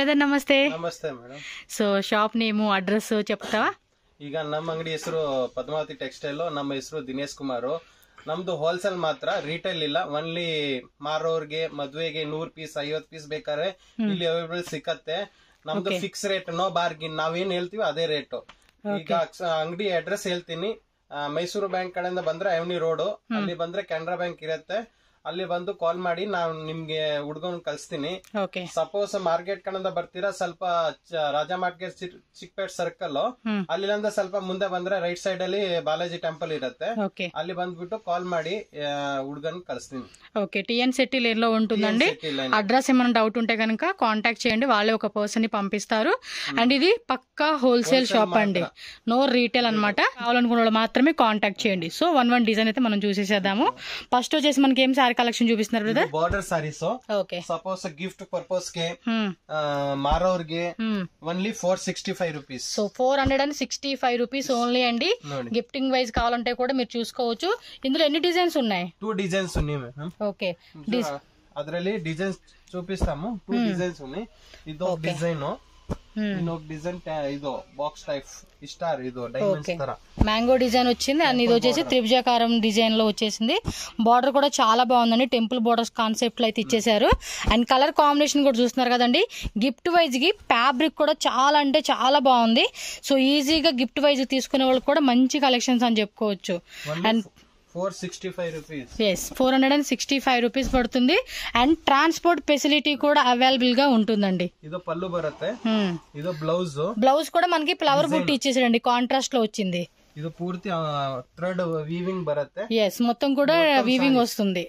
Brother ನಮಸ್ತೆ ನಮಸ್ತೆ madam so shop name address చెప్తావా ಈಗ ನಮ್ಮ ಅಂಗಡಿ ಹೆಸರು ಪದ್ಮಾವತಿ ಟೆಕ್ಸ್ಟೈಲ್ ನಮ್ಮ ಹೆಸರು ದಿನೇಶ್ ಕುಮಾರ್ ನಮ್ದು ಹೋಲ್ಸೇಲ್ ಮಾತ್ರ ರಿಟೇಲ್ ಇಲ್ಲ ಓನ್ಲಿ ಮಾರೋರ್ಗೆ ಮದ್ವೆಗೆ ನೂರ್ ಪೀಸ್ ಐವತ್ ಪೀಸ್ ಬೇಕಾದ್ರೆ ಇಲ್ಲಿ ಅವೈಲೇಬಲ್ ಸಿಕ್ಕತ್ತೆ ನಮ್ದು ಫಿಕ್ಸ್ ರೇಟ್ ನೋ ಬಾರ್ಗಿನ್ ನಾವೇನ್ ಹೇಳ್ತೀವಿ ಅದೇ ರೇಟ್ ಈಗ ಅಂಗಡಿ ಅಡ್ರೆಸ್ ಹೇಳ್ತೀನಿ ಆ, ಮೈಸೂರು ಬ್ಯಾಂಕ್ ಕಡೆಯಿಂದ ಬಂದ್ರೆ ಅವನಿ ರೋಡ್ ಅಲ್ಲಿ ಬಂದ್ರೆ ಕೆನರಾ ಬ್ಯಾಂಕ್ ಇರತ್ತೆ ಅಲ್ಲಿ ಬಂದು ಕಾಲ್ ಮಾಡಿ ನಾನು ನಿಮ್ಗೆ ಹುಡ್ಗನ್ ಕಳಿಸ್ತೀನಿ ಓಕೆ ಸಪೋಸ್ ಮಾರ್ಕೆಟ್ ಕಡೆಯಿಂದ ಬರ್ತೀರಾ ಸ್ವಲ್ಪ ಚ- ರಾಜ ಮಾರ್ಕೆಟ್ ಚಿಕ್ಕಪೇಟ್ ಸರ್ಕಲ್ ಹ್ಮ್. ಅಲ್ಲಿಂದ ಸ್ವಲ್ಪ ಮುಂದೆ ಬಂದ್ರೆ ರೈಟ್ ಸೈಡ್ ಅಲ್ಲಿ ಬಾಲಾಜಿ ಟೆಂಪಲ್ ಇರತ್ತೆ ఓకే ಅಲ್ಲಿ ಬಂದ್ಬಿಟ್ಟು ಕಾಲ್ ಮಾಡಿ ಹುಡ್ಗನ್ కలుస్తుంది ఓకే టిఎన్ సెట్టి లేన్లో ఉంటుందండి అడ్రస్ ఏమైనా డౌట్ ఉంటే కనుక కాంటాక్ట్ చేయండి వాళ్ళే ఒక పర్సన్ ని పంపిస్తారు అండ్ ఇది పక్కా హోల్సేల్ షాప్ అండి నో రీటైల్ అన్నమాట కావాలనుకున్న వాళ్ళు మాత్రమే కాంటాక్ట్ చేయండి సో వన్ వన్ డిజైన్ అయితే మనం చూసేసేద్దాము ఫస్ట్ వచ్చేసి మనకి ఏం సారీ కలెక్షన్ చూపిస్తున్నారు brother border sarees okay suppose gift purpose ಗೆ హ్మ్. ಆ, ಮಾರೋರ್ಗೆ హ్మ్. Only four sixty five rupees so four hundred and sixty five rupees only అండి ನೋಡಿ గిఫ్టింగ్ వైజ్ కావాలంటే కూడా మీరు చూసుకోవచ్చు ఇందులో ఎన్ని డిజైన్స్ ఉన్నాయి టూ డిజైన్స్ ఉన్నాయి మేడం ఓకే అದ್ರಲ್ಲಿ డిజైన్స్ చూపిస్తాము టూ డిజైన్స్ ఉన్నాయి ఇదో డిజైన్ ಇನ್ನೊಂದು ಡಿಸೈన్ ಇದು బాక్స్ టైప్ స్టార్ ಇದು డైమండ్స్ ತರ మ్యాంగో డిజైన్ వచ్చింది అండ్ ఇది వచ్చేసి త్రిభుజాకారం డిజైన్ లో వచ్చేసింది బార్డర్ కూడా చాలా బాగుందండి టెంపుల్ బార్డర్స్ కాన్సెప్ట్ లో అయితే ఇచ్చేసారు అండ్ కలర్ కాంబినేషన్ కూడా చూస్తున్నారు కదండి గిఫ్ట్ వైజ్ కి ఫ్యాబ్రిక్ కూడా చాలా అంటే చాలా బాగుంది సో ఈజీగా గిఫ్ట్ వైజ్ తీసుకునే వాళ్ళకి కూడా మంచి కలెక్షన్స్ అని చెప్పుకోవచ్చు and four sixty five rupees yes four hundred and sixty five rupees పడుతుంది అండ్ ట్రాన్స్పోర్ట్ ఫెసిలిటీ కూడా అవైలబుల్ గా ఉంటుందండి ಇದು పళ్ళు ಬರುತ್ತೆ Hmm. ಇದು బ్లౌజ్ బ్లౌజ్ కూడా మనకి ఫ్లవర్ బుట్టి ఇచ్చేసాడండి కాంట్రాస్ట్ లో వచ్చింది ಇದು ಪೂರ್ತಿ ಥ್ರೆಡ್ ವೀವಿಂಗ್ ಬರುತ್ತೆ ఎస్ మొత్తం కూడా వీవింగ్ వస్తుంది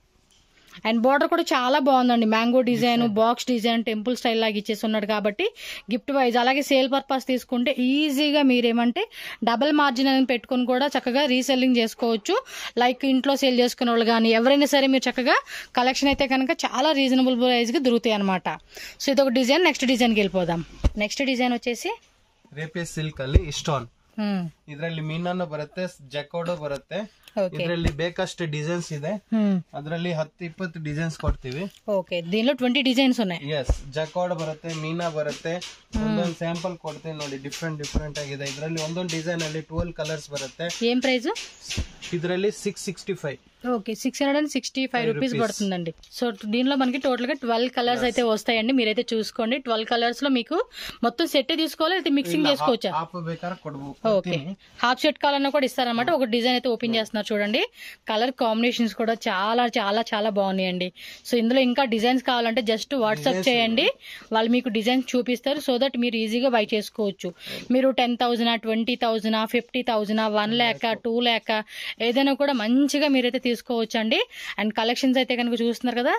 అండ్ బార్డర్ కూడా చాలా బాగుందండి mango design box design temple style లాగా ఇచ్చేసి ఉన్నాడు కాబట్టి గిఫ్ట్ వైజ్ అలాగే సేల్ పర్పస్ తీసుకుంటే ఈజీగా మీరేమంటే డబుల్ మార్జిన్ అని పెట్టుకొని కూడా చక్కగా రీసెల్లింగ్ చేసుకోవచ్చు లైక్ ఇంట్లో సేల్ చేసుకునే వాళ్ళు కానీ ఎవరైనా సరే మీరు చక్కగా కలెక్షన్ అయితే కనుక చాలా రీజనబుల్ ప్రైస్కి దొరుకుతాయి అనమాట సో ఇది ఒక డిజైన్ నెక్స్ట్ డిజైన్కి వెళ్ళిపోదాం నెక్స్ట్ డిజైన్ వచ్చేసి ರೇಪೆ ಸಿಲ್ಕ್ ಅಲ್ಲಿ ಸ್ಟೋನ್ హ్మ్, ಇದರಲ್ಲಿ ಮೀನನ್ನು ಬರುತ್ತೆ ಜಕೋಡು ಬರುತ್ತೆ ఓకే ಇದರಲ್ಲಿ ಬೇಕಷ್ಟು ಡಿಸೈನ್ಸ್ ಇದೆ హ్మ్, ಅದರಲ್ಲಿ ಹತ್ತು ಇಪ್ಪತ್ತು ಡಿಸೈನ್ಸ್ ಕೊಡ್ತೀವಿ ఓకే దీనిలో ట్వంటీ డిజైన్స్ ఉన్నాయి ಎಸ್ ಜಕೋಡ್ ಬರುತ್ತೆ ಮೀನಾ ಬರುತ್ತೆ ಒಂದೊಂದು ಸ್ಯಾಂಪಲ್ ಕೊಡ್ತೀನಿ ನೋಡಿ ಡಿಫ್ರೆಂಟ್ ಡಿಫ್ರೆಂಟ್ ಆಗಿದೆ ಇದರಲ್ಲಿ ಒಂದೊಂದು ಡಿಸೈನ್ ಅಲ್ಲಿ ಟ್ವೆಲ್ ಕಲರ್ಸ್ ಬರುತ್ತೆ ఏం ప్రైస్ ಇದರಲ್ಲಿ six sixty five okay six hundred and sixty five rupees పడుతుందండి సో దీనిలో మనకి టోటల్ గా ట్వెల్వ్ కలర్స్ అయితే వస్తాయండి మీరైతే చూసుకోండి ట్వెల్వ్ కలర్స్ లో మీకు మొత్తం సెట్ తీసుకోవాలి అయితే మిక్సింగ్ చేసుకోవచ్చా ಹಾಫ್ ಬೇಕಾದ್ರೆ ಕೊಡ್ಬೋದು ఓకే హాఫ్ షర్ట్ కావాలన్నా కూడా ఇస్తారనమాట ఒక డిజైన్ అయితే ఓపెన్ చేస్తున్నారు చూడండి కలర్ కాంబినేషన్స్ కూడా చాలా చాలా చాలా బాగున్నాయండి సో ఇందులో ఇంకా డిజైన్స్ కావాలంటే జస్ట్ వాట్సాప్ చేయండి వాళ్ళు మీకు డిజైన్స్ చూపిస్తారు సో దట్ మీరు ఈజీగా బై చేసుకోవచ్చు మీరు ten thousand twenty thousand fifty thousand one lakh two lakh ఏదైనా కూడా మంచిగా మీరైతే తీసుకోవచ్చు అండి అండ్ కలెక్షన్స్ అయితే కనుక చూస్తున్నారు కదా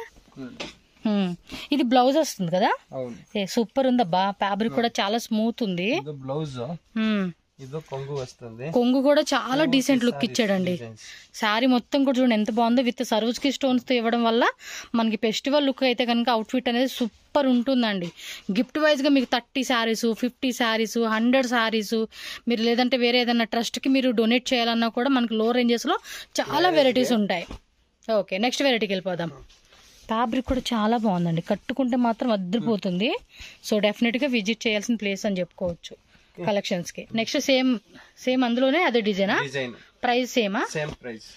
హ్మ్. ఇది బ్లౌజ్ వస్తుంది కదా ಹೌದು ఏ సూపర్ ఉందబ్బా ఫ్యాబ్రిక్ కూడా చాలా స్మూత్ ఉంది ಇದು ಬ್ಲೌಸ್ హ్మ్. ಇದು ಕೊಂಗು వస్తుంది కొంగు కూడా చాలా డీసెంట్ లుక్ ఇచ్చాడండి శారీ మొత్తం కూడా చూడండి ఎంత బాగుందో విత్ సర్వ్స్ కి స్టోన్స్ తో ఇవ్వడం వల్ల మనకి ఫెస్టివల్ లుక్ అయితే కనుక అవుట్ఫిట్ అనేది సూపర్ ఉంటుందండి గిఫ్ట్ వైజ్ గా మీకు thirty sarees fifty sarees hundred sarees మీరు లేదంటే వేరే ఏదైనా ట్రస్ట్ కి మీరు డొనేట్ చేయాలన్నా కూడా మనకి లో రేంజెస్ లో చాలా వెరైటీస్ ఉంటాయి ఓకే నెక్స్ట్ వెరైటీకి వెళ్ళిపోదాం ఫ్యాబ్రిక్ కూడా చాలా బాగుందండి కట్టుకుంటే మాత్రం అద్దరిపోతుంది సో డెఫినెట్ గా విజిట్ చేయాల్సిన ప్లేస్ అని చెప్పుకోవచ్చు కలెక్షన్స్ కి నెక్స్ట్ సేమ్ సేమ్ అందులోనే అదే డిజైనా ಡಿಸೈನ್ ప్రైస్ సేమా ಸೇಮ್ ಪ್ರೈಸ್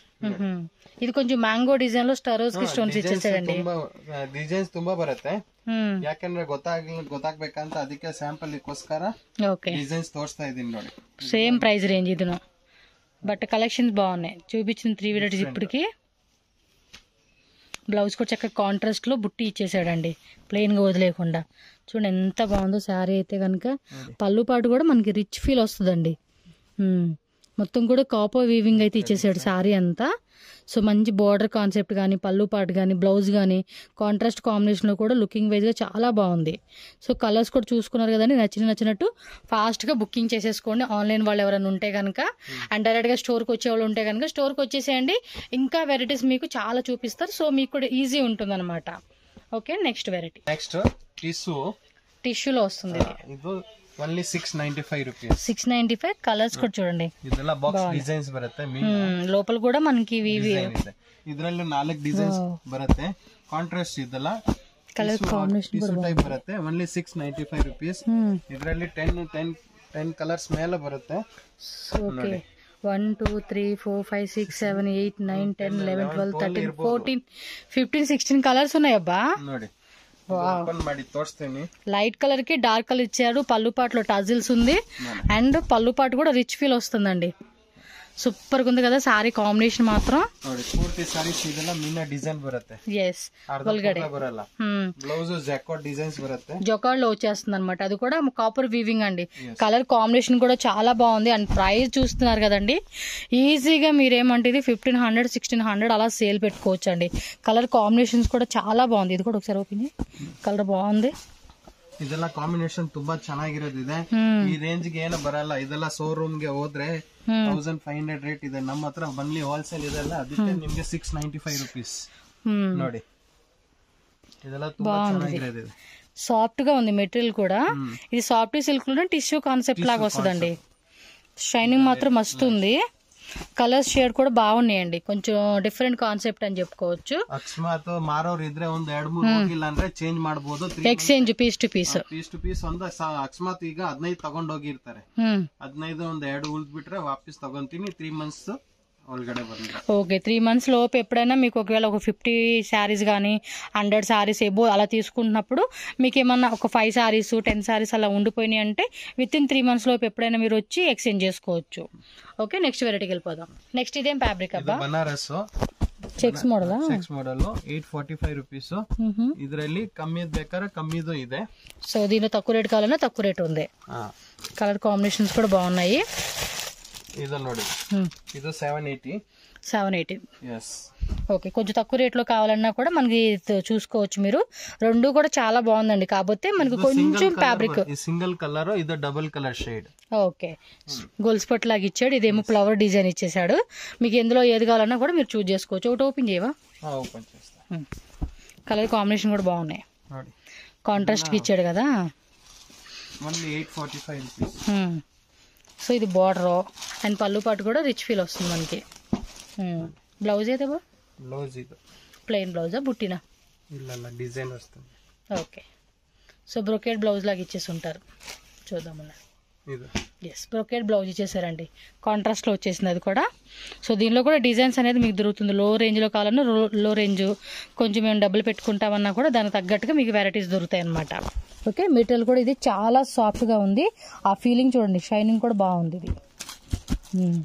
ఇది కొంచెం మ్యాంగో డిజైన్ లో స్టరోస్ కి స్టోన్స్ ఇచ్చేసాడండి ತುಂಬಾ ಡಿಸೈನ್ಸ್ ತುಂಬಾ ಬರುತ್ತೆ మ్మ్. ಯಾಕಂದ್ರೆ ಗೊತ್ತಾಗ್ಲಿ ಗೊತ್ತಾಗ್ಬೇಕಂತ ಅದಕ್ಕೆ ಸ್ಯಾಂಪಲ್ ಗೋಸ್ಕರ ఓకే ಡಿಸೈನ್ಸ್ ತೋರಿಸ್ತಾ ಇದೀನಿ ನೋಡಿ సేమ్ ప్రైస్ రేంజ్ ఇదిను బట్ కలెక్షన్స్ బాగున్నాయి చూపించిన త్రీ వెరైటీస్ ఇప్పటికి బ్లౌజ్ కూడా చక్కగా కాంట్రాస్ట్ లో బుట్టి ఇచ్చేసాడండి ప్లెయిన్ గా వదిలేకుండా చూడండి ఎంత బాగుందో శారీ అయితే కనుక పళ్ళు పాటు కూడా మనకి రిచ్ ఫీల్ వస్తుందండి మ్మ్. మొత్తం కూడా కాపర్ వీవింగ్ అయితే ఇచ్చేసాడు శారీ అంతా సో మంచి బార్డర్ కాన్సెప్ట్ కానీ పళ్ళు పాటు కానీ బ్లౌజ్ కానీ కాంట్రాస్ట్ కాంబినేషన్లో కూడా లుకింగ్ వైజ్గా చాలా బాగుంది సో కలర్స్ కూడా చూసుకున్నారు కదండి నచ్చిన నచ్చినట్టు ఫాస్ట్గా బుకింగ్ చేసేసుకోండి ఆన్లైన్ వాళ్ళు ఎవరైనా ఉంటే కనుక అండ్ డైరెక్ట్గా స్టోర్కి వచ్చే వాళ్ళు ఉంటే కనుక స్టోర్కి వచ్చేసేయండి ఇంకా వెరైటీస్ మీకు చాలా చూపిస్తారు సో మీకు కూడా ఈజీ ఉంటుందన్నమాట okay next variety next tissue టిష్యూలో వస్తుంది ಇದು only six ninety five rupees six ninety five colours కూడా చూడండి ಇದೆಲ್ಲ ಬಾಕ್ಸ್ ಡಿಸೈನ್ಸ್ ಬರುತ್ತೆ ಮೀನ್ మ్మ్. లోపల కూడా మనకి ఇవి ఇవి ಡಿಸೈನ್ ಇದೆ ಇದರಲ್ಲಿ ನಾಲ್ಕು ಡಿಸೈನ್ಸ್ ಬರುತ್ತೆ ಕಾಂಟ್ರಾಸ್ಟ್ ಇದೆಲ್ಲ ಕಲರ್ ಕಾಂಬಿನೇಷನ್ ಟಿಶ್ಯೂ ಟೈಪ್ ಬರುತ್ತೆ only six ninety five rupees ಹ್ಮ್ ಇದರಲ್ಲಿ ಟೆನ್ ಟೆನ್ ಟೆನ್ ಕಲರ್ಸ್ ಮೇಲೆ ಬರುತ್ತೆ okay one two three four five six seven eight nine ten eleven twelve thirteen fourteen fifteen sixteen colours ఉన్నాయబ్బా ನೋಡಿ open ಮಾಡಿ ತೋರಿಸ್ತೀನಿ light colour కి డార్క్ కలర్ ఇచ్చాడు పళ్ళు పాటలో టజిల్స్ ఉంది అండ్ పళ్ళు పాటు కూడా రిచ్ ఫీల్ వస్తుందండి సూపర్ గా ఉంది కదా సారీ కాంబినేషన్ మాత్రం ನೋಡಿ ಪೂರ್ತಿ ಸಾರೀಸ್ ಇದೆಲ್ಲ ಮೀನ ಡಿಸೈನ್ ಬರುತ್ತೆ ఎస్ ಅರ್ಧ ಒಳಗಡೆ ಪೂರ್ಣ ಬರಲ್ಲ ಬ್ಲೌಸ್ ಜಾಕೋಟ್ ಡಿಸೈన్స్ బರುತ್ತೆ జొకాడ్ లో వచ్చేస్తుంది అనమాట అది కూడా కాపర్ వీవింగ్ అండి కలర్ కాంబినేషన్ కూడా చాలా బాగుంది అండ్ ప్రైస్ చూస్తున్నారు కదండి ఈజీగా మీరేమంటే ఇది ఫిఫ్టీన్ హండ్రెడ్ సిక్స్టీన్ హండ్రెడ్ అలా సేల్ పెట్టుకోవచ్చు అండి కలర్ కాంబినేషన్స్ కూడా చాలా బాగుంది ఇది కూడా ఒకసారి ఓపెన్ కలర్ బాగుంది ಇದೆಲ್ಲ ಕಾಂಬಿನೇಷನ್ ತುಂಬಾ ಚೆನ್ನಾಗಿರೋದಿದೆ ಹ್ಮ್ ಈ ರೇಂಜ್ ಗೆ ಏನು ಬರಲ್ಲ ಇದೆಲ್ಲ ಶೋರೂಮ್ ಗೆ ಹೋದ್ರೆ ಹ್ಮ್ ತೌಸಂಡ್ ಫೈವ್ ಹಂಡ್ರೆಡ್ ರೇಟ್ ಇದೆ ನಮ್ಮ ಹತ್ರ ಬನ್ಲಿ ಹೋಲ್ಸೇಲ್ ಇದೆಲ್ಲ ಅದಕ್ಕೆ ನಿಮ್ಗೆ ಸಿಕ್ಸ್ ನೈಂಟಿ ಫೈವ್ ರುಪೀಸ್ ಹ್ಮ್ ನೋಡಿ ಇದೆಲ್ಲ ತುಂಬಾ ಚೆನ್ನಾಗಿರೋದಿದೆ సాఫ్ట్ గా ఉంది మెటీరియల్ కూడా ఇది సాఫ్ట్ సిల్క్ లో టిష్యూ కాన్సెప్ట్ లాగా వస్తుందండి షైనింగ్ మాత్రం మస్తు ఉంది కలర్స్ షేడ్ కూడా బాగున్నాయండి కొంచెం డిఫరెంట్ కాన్సెప్ట్ అని చెప్పుకోవచ్చు ಅಕಸ್ಮಾತ್ ಮಾರೋರ್ ಇದ್ರೆ ಒಂದ್ ಎರಡ್ ಮೂರ್ ಹೋಗಿಲ್ಲ ಅಂದ್ರೆ ಚೇಂಜ್ ಮಾಡಬಹುದು exchange piece to piece piece to piece ಒಂದು ಸ- ಅಕಸ್ಮಾತ್ ಈಗ ಹದಿನೈದು ತಗೊಂಡ್ ಹೋಗಿರ್ತಾರೆ ಹದಿನೈದು ಒಂದ್ ಎರಡು ಉಳ್ದ್ ಬಿಟ್ರೆ ವಾಪಸ್ ತಗೊಂತೀನಿ ತ್ರೀ ಮಂತ್ಸ್ ಒಳಗಡೆ ಬಂದ್ರೆ ఓకే త్రీ మంత్స్ లోపు ఎప్పుడైనా మీకు ఒకవేళ ఒక ఫిఫ్టీ శారీస్ కానీ హండ్రెడ్ శారీస్ ఎబో అలా తీసుకుంటున్నప్పుడు మీకు ఏమన్నా ఒక ఫైవ్ శారీస్ టెన్ శారీస్ అలా ఉండిపోయినాయి అంటే విత్ ఇన్ త్రీ మంత్స్ లోపు ఎప్పుడైనా మీరు వచ్చి ఎక్స్చేంజ్ చేసుకోవచ్చు ఓకే నెక్స్ట్ వెరైటీకి వెళ్ళిపోదాం నెక్స్ట్ ఇదేం ఫ్యాబ్రిక్ ಇದು అబ్బా ಬನಾರಸ್ చెక్స్ మోడలా six model eight forty five rupees ಇದರಲ್ಲಿ ಕಮ್ಮಿದ್ ಬೇಕಾದ್ರೆ ಕಮ್ಮಿದು ಇದೆ సో దీనిలో తక్కువ రేట్ కావాలన్నా తక్కువ రేట్ ఉంది కలర్ కాంబినేషన్స్ కూడా బాగున్నాయి ಇದು ನೋಡಿ ಇದು seven eighty seven eighty yes okay కొంచెం తక్కువ రేట్లో కావాలన్నా కూడా మనకి ఇది చూసుకోవచ్చు మీరు రెండు కూడా చాలా బాగుందండి కాకపోతే మనకి కొంచెం ఫ్యాబ్రిక్ ఈ సింగిల్ కలర్ ఇది డబుల్ కలర్ షేడ్ ఓకే గొలుసు పట్టు లాగా ఇచ్చాడు ఇదేమో ఫ్లవర్ డిజైన్ ఇచ్చేసాడు మీకు ఎందులో ఏది కావాలన్నా కూడా మీరు చూస్ చేసుకోవచ్చు ఒకటి ఓపెన్ చేయవా ఓపెన్ చేస్తా కలర్ కాంబినేషన్ కూడా బాగున్నాయి ನೋಡಿ కాంట్రాస్ట్కి ఇచ్చాడు కదా only eight forty five rupees హ్మ్. సో ఇది బార్డర్ అండ్ పళ్ళు పాటు కూడా రిచ్ ఫీల్ వస్తుంది మనకి హ్మ్. బ్లౌజ్ అయితే బా బ్లౌజ్ ఇది ప్లెయిన్ బ్లౌజా బుట్టినా ಇಲ್ಲ ಡಿಸೈನ್ వస్తుంది ఓకే సో బ్రొకేట్ బ్లౌజ్ లాగా ఇచ్చేసి ఉంటారు చూద్దామన్నా ಇದು ఎస్ బ్రొకేట్ బ్లౌజ్ ఇచ్చేసారండి కాంట్రాస్ట్లో వచ్చేసింది అది కూడా సో దీనిలో కూడా డిజైన్స్ అనేది మీకు దొరుకుతుంది లో రేంజ్లో కావాలన్నా లో లో రేంజ్ కొంచెం మేము డబ్బులు పెట్టుకుంటామన్నా కూడా దానికి తగ్గట్టుగా మీకు వెరైటీస్ దొరుకుతాయి అనమాట ఓకే మెటీరియల్ కూడా ఇది చాలా సాఫ్ట్గా ఉంది ఆ ఫీలింగ్ చూడండి షైనింగ్ కూడా బాగుంది ఇది మ్మ్.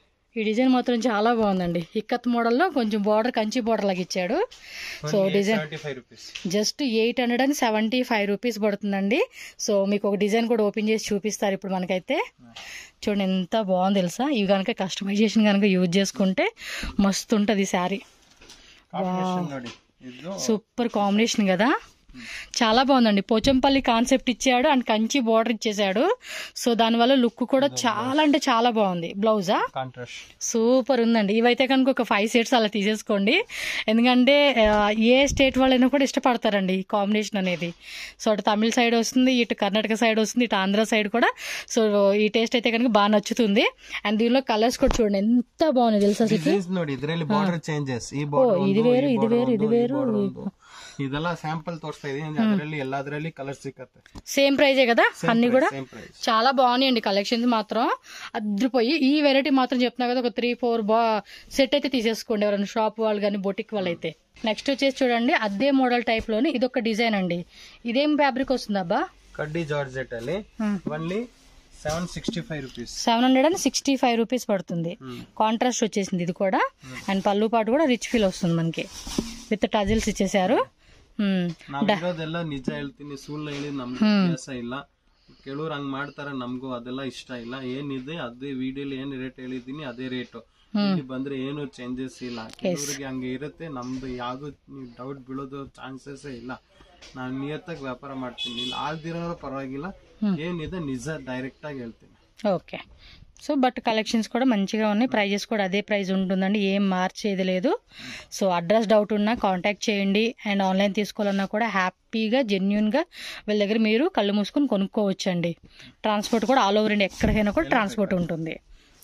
ఈ డిజైన్ మాత్రం చాలా బాగుందండి ఇక్కత్ మోడల్లో కొంచెం బార్డర్ కంచి బార్డర్ లాగా ఇచ్చాడు so design seventy five rupees just eight hundred and seventy five rupees పడుతుందండి సో మీకు ఒక డిజైన్ కూడా ఓపెన్ చేసి చూపిస్తారు ఇప్పుడు మనకైతే చూడండి ఎంత బాగుంది తెలుసా ఇవి కనుక కస్టమైజేషన్ కనుక యూజ్ చేసుకుంటే మస్తు ఉంటుంది ఈ శారీ ಕಾಂಬಿನೇಷನ್ ನೋಡಿ ಇದು సూపర్ కాంబినేషన్ కదా చాలా బాగుందండి పోచంపల్లి కాన్సెప్ట్ ఇచ్చాడు అండ్ కంచి బార్డర్ ఇచ్చేసాడు సో దానివల్ల లుక్ కూడా చాలా అంటే చాలా బాగుంది బ్లౌజా కాంట్రాస్ట్ సూపర్ ఉందండి ఇవైతే కనుక ఒక ఫైవ్ సెట్స్ అలా తీసేసుకోండి ఎందుకంటే ఆ, ఏ స్టేట్ వాళ్ళైనా కూడా ఇష్టపడతారండి ఈ కాంబినేషన్ అనేది సో అటు తమిళ సైడ్ వస్తుంది ఇటు కర్ణాటక సైడ్ వస్తుంది ఇటు ఆంధ్ర సైడ్ కూడా సో ఈ టేస్ట్ అయితే కనుక బాగా నచ్చుతుంది అండ్ దీనిలో కలర్స్ కూడా చూడండి ఎంత బాగుంది తెలుసా అసలు ಡಿಸೈನ್ಸ್ ನೋಡಿ ಇದರಲ್ಲಿ ಬಾರ್ಡರ್ ಚೇಂಜಸ್ ಈ ಬಾರ್ಡರ್ ఇది వేరు ఇది వేరు ఇది వేరు ಇದೆಲ್ಲ ಸ್ಯಾಂಪಲ್ ತೋರಿಸ್ತಾ ಇದೀನಿ ಅದರಲ್ಲಿ ಎಲ್ಲದರಲ್ಲಿ ಕಲರ್ ಸಿಕ್ಕತ್ತೆ సేమ్ ప్రైజే కదా అన్ని కూడా సేమ్ ప్రైస్ చాలా బాగున్నాయండి కలెక్షన్స్ మాత్రం అద్రిపోయి ఈ వెరైటీ మాత్రం చెప్తున్నా కదా ఒక త్రీ ఫోర్ బా సెట్ అయితే తీసేసుకోండి ఎవరైనా షాప్ వాళ్ళు కానీ బొటిక్ వాళ్ళు అయితే నెక్స్ట్ వచ్చేసి చూడండి అదే మోడల్ టైప్ లోని ఇది ఒక డిజైన్ అండి ఇదేం ఫ్యాబ్రిక్ వస్తుంది అబ్బా ಕಡ್ಡಿ ಜಾರ್ಜೆಟ್ ಅಲ್ಲಿ only seven sixty five rupees seven hundred and sixty five rupees పడుతుంది కాంట్రాస్ట్ వచ్చేసింది ఇది కూడా అండ్ పళ్ళు పాటు కూడా రిచ్ ఫీల్ వస్తుంది మనకి విత్ టజిల్స్ ఇచ్చేసారు మ్మ్. ನಾವ್ ಇರೋದೆಲ್ಲ ನಿಜ ಹೇಳ್ತೀನಿ ಸುಳ್ಳು ಹೇಳಿ ನಮ್ಗೆ ಅಭ್ಯಾಸ ಇಲ್ಲ ಕೆಲವ್ರು ಹಂಗ್ ಮಾಡ್ತಾರ ನಮ್ಗೂ ಅದೆಲ್ಲ ಇಷ್ಟ ಇಲ್ಲ ಏನಿದೆ ಅದೇ ವಿಡಿಯೋಲಿ ಏನ್ ರೇಟ್ ಹೇಳಿದೀನಿ ಅದೇ ರೇಟು ಇಲ್ಲಿ ಬಂದ್ರೆ ಏನು ಚೇಂಜಸ್ ಇಲ್ಲ ಕೆಲವ್ರಿಗೆ ಹಂಗೆ ಇರುತ್ತೆ ನಮ್ದು ಯಾವ್ದು ಡೌಟ್ ಬೀಳೋದು ಚಾನ್ಸಸ್ ಇಲ್ಲ ನಾನು ನಿಯತ್ತಾಗಿ ವ್ಯಾಪಾರ ಮಾಡ್ತೀನಿ ಇಲ್ಲಿ ಆಲ್ದಿರೋ ಪರವಾಗಿಲ್ಲ ಏನಿದೆ ನಿಜ ಡೈರೆಕ್ಟ್ ಆಗಿ ಹೇಳ್ತೀನಿ ఓకే సో బట్ కలెక్షన్స్ కూడా మంచిగా ఉన్నాయి ప్రైజెస్ కూడా అదే ప్రైస్ ఉంటుందండి ఏం మార్చేది లేదు సో అడ్రస్ డౌట్ ఉన్నా కాంటాక్ట్ చేయండి అండ్ ఆన్లైన్ తీసుకోవాలన్నా కూడా హ్యాపీగా జెన్యున్గా వీళ్ళ దగ్గర మీరు కళ్ళు మూసుకొని కొనుక్కోవచ్చండి ట్రాన్స్పోర్ట్ కూడా ఆల్ ఓవర్ ఇండియా ఎక్కడికైనా కూడా ట్రాన్స్పోర్ట్ ఉంటుంది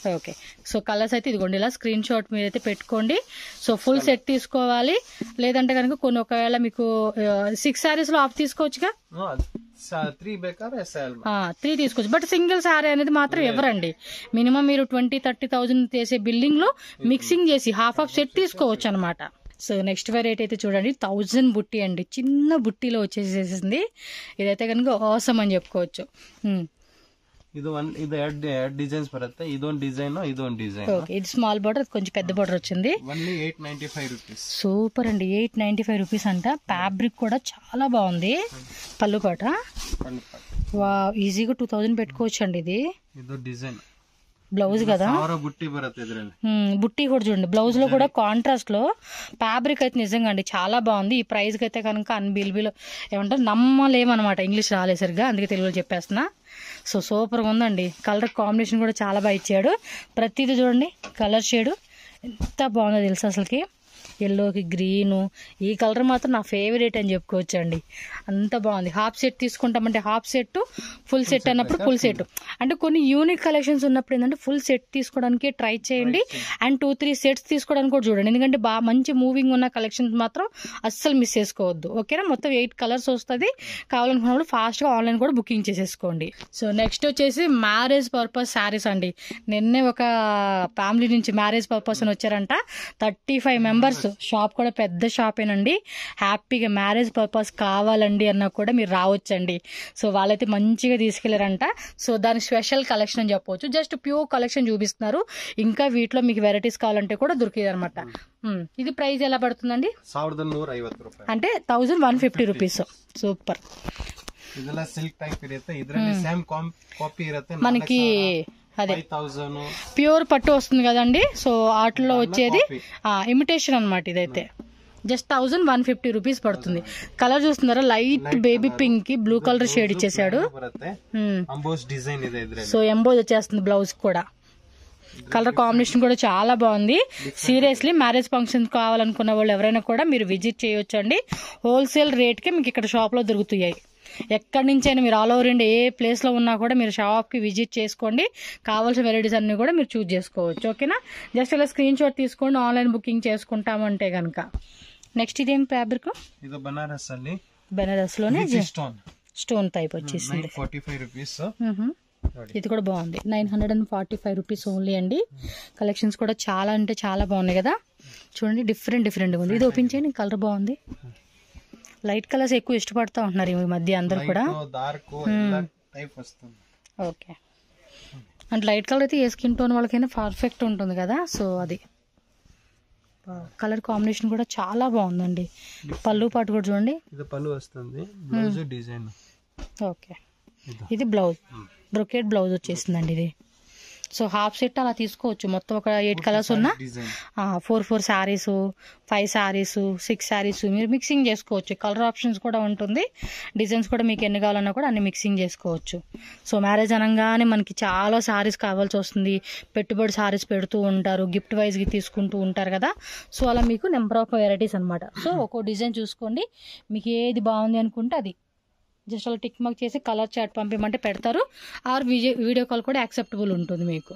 ఓకే సో కలర్స్ అయితే ఇదిగోండి ఇలా స్క్రీన్ షాట్ మీరు అయితే పెట్టుకోండి సో ఫుల్ సెట్ తీసుకోవాలి లేదంటే కనుక కొన్ని ఒకవేళ మీకు సిక్స్ సారీస్ లో ఆఫ్ తీసుకోవచ్చుగా త్రీ ಬೇಕಾದ್ರೆ ಎಸ್ ಎಲ್ త్రీ తీసుకోవచ్చు బట్ సింగిల్ సారీ అనేది మాత్రం ఎవరండి మినిమం మీరు ట్వంటీ థర్టీ థౌజండ్ చేసే బిల్డింగ్ లో మిక్సింగ్ చేసి హాఫ్ ఆఫ్ సెట్ తీసుకోవచ్చు అనమాట సో నెక్స్ట్ వెరైటీ అయితే చూడండి థౌజండ్ బుట్టి అండి చిన్న బుట్టిలో వచ్చేసేసింది ఇదైతే కనుక అవసరం అని చెప్పుకోవచ్చు ఉమ్. ಇದು ಒಂದ್ ಇದು ಎರಡ್ ಎರಡ್ ಡಿಸೈನ್ಸ್ ಬರುತ್ತೆ ಇದೊಂದ್ ಡಿಸೈನ್ ಇದೊಂದ್ ಡಿಸೈನ್ ఓకే ఇది స్మాల్ బార్డర్ కొంచెం పెద్ద బార్డర్ వచ్చింది only eight ninety five rupees super అండి ఎయిట్ నైన్టీ ఫైవ్ రూపీస్ అంట ఫ్యాబ్రిక్ కూడా చాలా బాగుంది పళ్ళు పాట వా ఈజీగా టూ థౌజండ్ పెట్టుకోవచ్చు అండి ఇది ಇದು ಡಿಸೈನ್ బ్లౌజ్ కదా ಸಾವಿರ ಬುಟ್ಟಿ ಬರುತ್ತೆ ಇದ್ರಲ್ಲಿ మ్మ్, బుట్టి కూడా చూడండి బ్లౌజ్ లో కూడా కాంట్రాస్ట్ లో ఫ్యాబ్రిక్ అయితే నిజంగా అండి చాలా బాగుంది ఈ ప్రైస్ కి అయితే కనుక అన్బిల్బిల్ ఏమంటారు నమ్మలేమన్నమాట ఇంగ్లీష్ రాలేసరిగా అందుకే తెలుగులో చెప్పేస్తున్నా సో సూపర్ గా ఉందండి కలర్ కాంబినేషన్ కూడా చాలా బాగా ఇచ్చాడు ప్రతిదీ చూడండి కలర్ షేడ్ ఎంత బాగుందో తెలుసు అసలుకి ఎల్లోకి గ్రీను ఈ కలర్ మాత్రం నా ఫేవరెట్ అని చెప్పుకోవచ్చు అండి అంత బాగుంది హాఫ్ సెట్ తీసుకుంటామంటే హాఫ్ సెట్ ఫుల్ సెట్ అన్నప్పుడు ఫుల్ సెట్ అంటే కొన్ని యూనిక్ కలెక్షన్స్ ఉన్నప్పుడు ఏంటంటే ఫుల్ సెట్ తీసుకోవడానికి ట్రై చేయండి అండ్ టూ త్రీ సెట్స్ తీసుకోవడానికి కూడా చూడండి ఎందుకంటే బాగా మంచి మూవింగ్ ఉన్న కలెక్షన్స్ మాత్రం అస్సలు మిస్ చేసుకోవద్దు ఓకేనా మొత్తం ఎయిట్ కలర్స్ వస్తుంది కావాలనుకున్నప్పుడు ఫాస్ట్గా ఆన్లైన్ కూడా బుకింగ్ చేసేసుకోండి సో నెక్స్ట్ వచ్చేసి మ్యారేజ్ పర్పస్ శారీస్ అండి నిన్నే ఒక ఫ్యామిలీ నుంచి మ్యారేజ్ పర్పస్ అని వచ్చారంట థర్టీ ఫైవ్ మెంబర్స్ షాప్ కూడా పెద్ద షాపేనండి హ్యాపీగా మ్యారేజ్ పర్పస్ కావాలండి అన్నా కూడా మీరు రావచ్చండి సో వాళ్ళైతే మంచిగా తీసుకెళ్లారంట సో దాని స్పెషల్ కలెక్షన్ అని చెప్పవచ్చు జస్ట్ ప్యూర్ కలెక్షన్ చూపిస్తున్నారు ఇంకా వీటిలో మీకు వెరైటీస్ కావాలంటే కూడా దొరికింది అనమాట ఇది ప్రైస్ ఎలా పడుతుందండి ಸಾವಿರದ ನೂರ ಐವತ್ತು ರೂಪಾಯಿ అంటే thousand one fifty rupees super ಇದೆಲ್ಲ ಸಿಲ್ಕ್ ಟೈಪ್ ಇರುತ್ತೆ ಇದರಲ್ಲಿ ಸೇಮ್ ಕಾಪಿ ಇರುತ್ತೆ మనకి అదే ಫೈವ್ ತೌಸಂಡ್ ప్యూర్ పట్టు వస్తుంది కదండి సో వాటిలో వచ్చేది ఇమిటేషన్ అన్నమాట ఇదైతే just thousand one fifty rupees పడుతుంది కలర్ చూస్తున్నారా లైట్ బేబీ పింక్ కి బ్లూ కలర్ షేడ్ ఇచ్చేసాడు ಬರುತ್ತೆ మ్మ్. ಅಂಬೋಸ್ ಡಿಸೈನ್ ಇದೆ ಇದ್ರಲ್ಲಿ సో ఎంబోజ్ వచ్చేస్తుంది బ్లౌజ్ కూడా కలర్ కాంబినేషన్ కూడా చాలా బాగుంది సీరియస్లీ మ్యారేజ్ ఫంక్షన్ కావాలనుకున్న వాళ్ళు ఎవరైనా కూడా మీరు విజిట్ చేయొచ్చు అండి హోల్సేల్ రేట్కి మీకు ఇక్కడ షాప్లో దొరుకుతాయి ఎక్కడి నుంచి అయినా మీరు ఆల్ ఓవర్ ఇండియా ఏ ప్లేస్లో ఉన్నా కూడా మీరు షాప్కి విజిట్ చేసుకోండి కావాల్సిన వెరైటీస్ అన్ని కూడా మీరు చూస్ చేసుకోవచ్చు ఓకేనా జస్ట్ ఇలా స్క్రీన్ షాట్ తీసుకోండి ఆన్లైన్ బుకింగ్ చేసుకుంటామంటే కనుక నెక్స్ట్ ఇదేం ఫ్యాబ్రిక్ ಇದು ಬನಾರಸ್ ಅಲ್ಲಿ బెనారస్లోనే ಸ್ಟೋನ್ స్టోన్ టైప్ వచ్చేసింది ನೈನ್ ಫಾರ್ಟಿ ಫೈವ್ ರುಪೀಸ್ మ్హూ. ನೋಡಿ ఇది కూడా బాగుంది nine hundred and forty five rupees only అండి కలెక్షన్స్ కూడా చాలా అంటే చాలా బాగున్నాయి కదా చూడండి డిఫరెంట్ డిఫరెంట్గా ఉంది ఇది ఓపెన్ చేయండి కలర్ బాగుంది లైట్ కలర్స్ ఎక్కువ ఇష్టపడతా ఉంటున్నారు ఈ మధ్య అందరు కూడా డార్క్ ಎಲ್ಲ ಟೈಪ್ వస్తుంది ఓకే అంటే లైట్ కలర్ అయితే ఏ స్కిన్ టోన్ వాళ్ళకైనా పర్ఫెక్ట్ ఉంటుంది కదా సో అది కలర్ కాంబినేషన్ కూడా చాలా బాగుందండి పళ్ళు పాటు కూడా చూడండి ఇది పళ్ళు వస్తుంది బ్లౌజ్ డిజైన్ ఓకే ఇది బ్లౌజ్ బ్రొకెట్ బ్లౌజ్ వచ్చేసిందండి ఇది సో హాఫ్ సెట్ అలా తీసుకోవచ్చు మొత్తం ఒక ఎయిట్ కలర్స్ ఉన్నా design four four saris five saris six saris మీరు మిక్సింగ్ చేసుకోవచ్చు కలర్ ఆప్షన్స్ కూడా ఉంటుంది డిజైన్స్ కూడా మీకు ఎన్ని కావాలన్నా కూడా అన్ని మిక్సింగ్ చేసుకోవచ్చు సో మ్యారేజ్ అనగానే మనకి చాలా శారీస్ కావాల్సి వస్తుంది పెట్టుబడి శారీస్ పెడుతూ ఉంటారు గిఫ్ట్ వైజ్కి తీసుకుంటూ ఉంటారు కదా సో అలా మీకు నెంబర్ ఆఫ్ వెరైటీస్ అనమాట సో ఒక్కో డిజైన్ చూసుకోండి మీకు ఏది బాగుంది అనుకుంటే అది జస్ట్ అలా టిక్ మార్క్ చేసి కలర్ చాట్ పంపించమంటే పెడతారు ఆర్ వీడియో కాల్ కూడా యాక్సెప్టబుల్ ఉంటుంది మీకు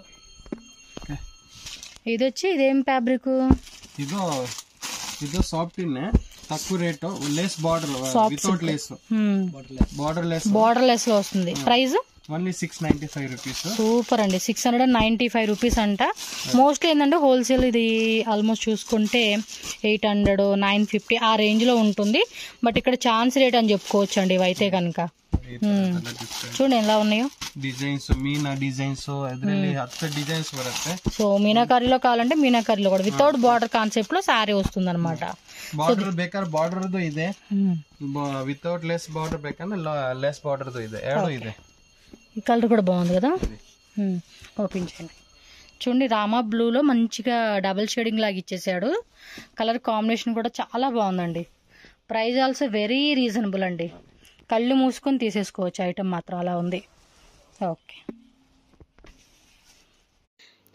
ఇది వచ్చి ఇదేం ఫ్యాబ్రిక్ ಇದು ಇದು ಸಾಫ್ಟ್ ಇನ್ನೆ తక్కువ rate lace border without lace border lace border less లో వస్తుంది price only six ninety five rupees super అండి six hundred and ninety five rupees అంట మోస్ట్లీ ఏంటంటే హోల్సేల్ ఇది ఆల్మోస్ట్ చూసుకుంటే ఎయిట్ హండ్రెడ్ నైన్ ఫిఫ్టీ ఆ రేంజ్ లో ఉంటుంది బట్ ఇక్కడ ఛాన్స్ రేట్ అని చెప్పుకోవచ్చు అండి ఇవైతే కనుక చూడండి ఎలా ఉన్నాయో ಡಿಸೈನ್ಸ್ ಮೀನಾ ಡಿಸೈನ್ಸ್ ಅದರಲ್ಲಿ ಹತ್ತು ಡಿಸೈನ್ಸ್ ಬರುತ್ತೆ సో మీనాకారీలో కావాలంటే మీనాకారీలో కూడా వితౌట్ బార్డర్ కాన్సెప్ట్ లో శారీ వస్తుంది అనమాట ಬಾರ್ಡರ್ ಬೇಕಾದ್ರೆ ಬಾರ್ಡರ್ದು ಇದೆ ವಿತೌಟ್ ಲೆಸ್ ಬಾರ್ಡರ್ ಬೇಕಂದ್ರೆ ಲೆಸ್ ಬಾರ್ಡರ್ದು ಇದೆ ಎರಡು ಇದೆ ఈ కలర్ కూడా బాగుంది కదా మ్మ్. ఓపెన్ చేయండి చూడండి రామా బ్లూలో మంచిగా డబుల్ షేడింగ్ లాగా ఇచ్చేసాడు కలర్ కాంబినేషన్ కూడా చాలా బాగుందండి ప్రైస్ ఆల్సో వెరీ రీజనబుల్ అండి కళ్ళు మూసుకొని తీసేసుకోవచ్చు ఐటమ్ మాత్రం అలా ఉంది ఓకే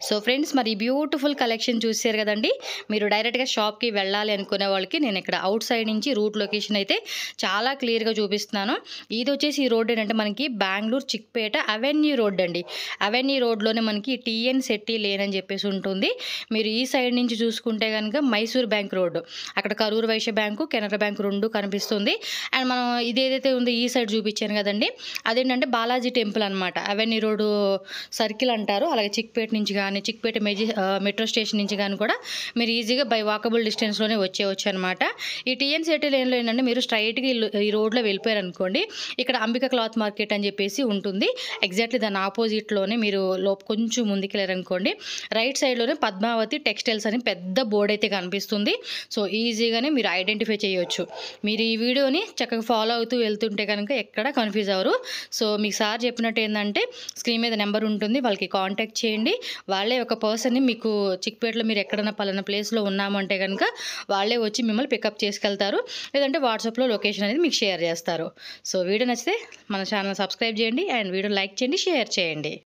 సో ఫ్రెండ్స్ మరి బ్యూటిఫుల్ కలెక్షన్ చూసారు కదండి మీరు డైరెక్ట్గా షాప్కి వెళ్ళాలి అనుకునే వాళ్ళకి నేను ఇక్కడ అవుట్ సైడ్ నుంచి రూట్ లొకేషన్ అయితే చాలా క్లియర్గా చూపిస్తున్నాను ఇది వచ్చేసి ఈ రోడ్ ఏంటంటే మనకి బెంగళూరు చిక్పేట అవెన్యూ రోడ్ అండి అవెన్యూ రోడ్లోనే మనకి టీఎన్ సెట్టి లేన్ అని చెప్పేసి ఉంటుంది మీరు ఈ సైడ్ నుంచి చూసుకుంటే కనుక మైసూర్ బ్యాంక్ రోడ్ అక్కడ కరూర్ వైశ్య బ్యాంకు కెనరా బ్యాంక్ రెండు కనిపిస్తుంది అండ్ మనం ఇది ఏదైతే ఉందో ఈ సైడ్ చూపించాను కదండి అదేంటంటే బాలాజీ టెంపుల్ అనమాట అవెన్యూ రోడ్ సర్కిల్ అంటారు అలాగే చిక్పేట నుంచి కానీ చిక్పేట మెజి ఆ, మెట్రో స్టేషన్ నుంచి కానీ కూడా మీరు ఈజీగా బై వాకబుల్ డిస్టెన్స్లోనే వచ్చేవచ్చు అనమాట ఈ టీఎన్ సిటీ లేన్లో ఏంటంటే మీరు స్ట్రైట్గా ఈ రోడ్లో వెళ్ళిపోయారు అనుకోండి ఇక్కడ అంబిక క్లాత్ మార్కెట్ అని చెప్పేసి ఉంటుంది ఎగ్జాక్ట్లీ దాని ఆపోజిట్లోనే మీరు లోపు కొంచెం ముందుకెళ్ళారనుకోండి రైట్ సైడ్లోనే పద్మావతి టెక్స్టైల్స్ అని పెద్ద బోర్డ్ అయితే కనిపిస్తుంది సో ఈజీగానే మీరు ఐడెంటిఫై చేయొచ్చు మీరు ఈ వీడియోని చక్కగా ఫాలో అవుతూ వెళ్తుంటే కనుక ఎక్కడ కన్ఫ్యూజ్ అవ్వరు సో మీకు సార్ చెప్పినట్టు ఏంటంటే స్క్రీన్ మీద నెంబర్ ఉంటుంది వాళ్ళకి కాంటాక్ట్ చేయండి వాళ్ళే ఒక పర్సన్ని మీకు చిక్పేటలో మీరు ఎక్కడైనా పలానా ప్లేస్లో ఉన్నామంటే కనుక వాళ్ళే వచ్చి మిమ్మల్ని పికప్ చేసుకెళ్తారు లేదంటే వాట్సాప్లో లొకేషన్ అనేది మీకు షేర్ చేస్తారు సో వీడియో నచ్చితే మన ఛానల్ సబ్స్క్రైబ్ చేయండి అండ్ వీడియో లైక్ చేయండి షేర్ చేయండి